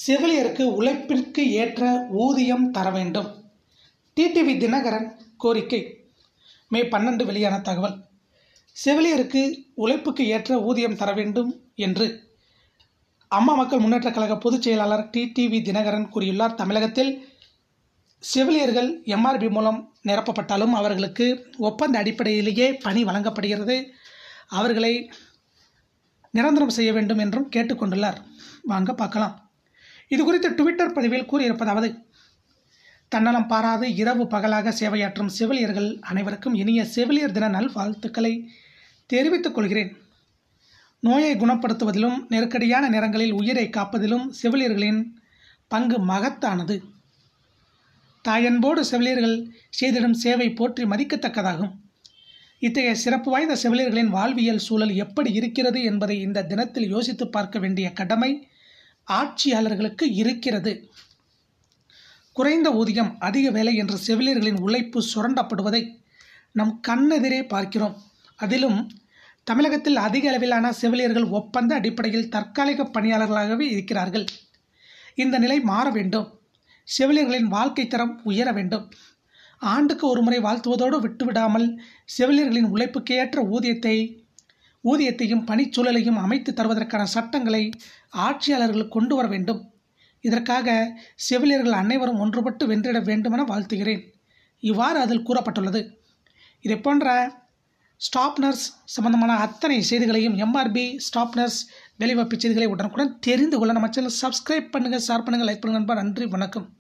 செவிலியருக்கு உழைப்பிற்கு ஏற்ற ஊதியம் தர வேண்டும் டிடிவி தினகரன் கோரிக்கை மே பன்னெண்டு வெளியான தகவல் செவிலியருக்கு உழைப்புக்கு ஏற்ற ஊதியம் தர வேண்டும் என்று அம்மா மக்கள் முன்னேற்றக் கழக பொதுச் செயலாளர் டிடிவி தினகரன் கூறியுள்ளார் தமிழகத்தில் செவிலியர்கள் எம்ஆர்பி மூலம் நிரப்பப்பட்டாலும் அவர்களுக்கு ஒப்பந்த அடிப்படையிலேயே பணி வழங்கப்படுகிறது அவர்களை நிரந்தரம் செய்ய வேண்டும் என்றும் கேட்டுக்கொண்டுள்ளார் வாங்க பார்க்கலாம் இது குறித்து ட்விட்டர் பதிவில் கூறியிருப்பதாவது தன்னலம் பாராது இரவு பகலாக சேவையாற்றும் செவிலியர்கள் அனைவருக்கும் இனிய செவிலியர் தின நல்வாழ்த்துக்களை தெரிவித்துக் கொள்கிறேன் நோயை குணப்படுத்துவதிலும் நெருக்கடியான நேரங்களில் உயிரை காப்பதிலும் செவிலியர்களின் பங்கு மகத்தானது தாயன்போடு செவிலியர்கள் செய்திடும் சேவை போற்றி மதிக்கத்தக்கதாகும் இத்தகைய சிறப்பு வாய்ந்த செவிலியர்களின் வாழ்வியல் சூழல் எப்படி இருக்கிறது என்பதை இந்த தினத்தில் யோசித்து பார்க்க வேண்டிய கடமை ஆட்சியாளர்களுக்கு இருக்கிறது குறைந்த ஊதியம் அதிக வேலை என்ற செவிலியர்களின் உழைப்பு சுரண்டப்படுவதை நம் கண்ணெதிரே பார்க்கிறோம் அதிலும் தமிழகத்தில் அதிக அளவிலான செவிலியர்கள் ஒப்பந்த அடிப்படையில் தற்காலிக பணியாளர்களாகவே இருக்கிறார்கள் இந்த நிலை மாற வேண்டும் செவிலியர்களின் வாழ்க்கை தரம் உயர வேண்டும் ஆண்டுக்கு ஒரு முறை வாழ்த்துவதோடு விட்டுவிடாமல் செவிலியர்களின் உழைப்புக்கு ஏற்ற ஊதியத்தை ஊதியத்தையும் பணிச்சூழலையும் அமைத்து தருவதற்கான சட்டங்களை ஆட்சியாளர்கள் கொண்டு வர வேண்டும் இதற்காக செவிலியர்கள் அனைவரும் ஒன்றுபட்டு வென்றிட வேண்டுமென வாழ்த்துகிறேன் இவ்வாறு அதில் கூறப்பட்டுள்ளது இதை போன்ற ஸ்டாப் நர்ஸ் சம்பந்தமான அத்தனை செய்திகளையும் எம்ஆர்பி ஸ்டாப் நர்ஸ் வேலைவாய்ப்பு செய்திகளை உடனுக்குடன் தெரிந்து கொள்ள நம்ம சேனல் சப்ஸ்கிரைப் பண்ணுங்கள் ஷேர் பண்ணுங்கள் லைக் பண்ணுங்கள் நண்பா நன்றி வணக்கம்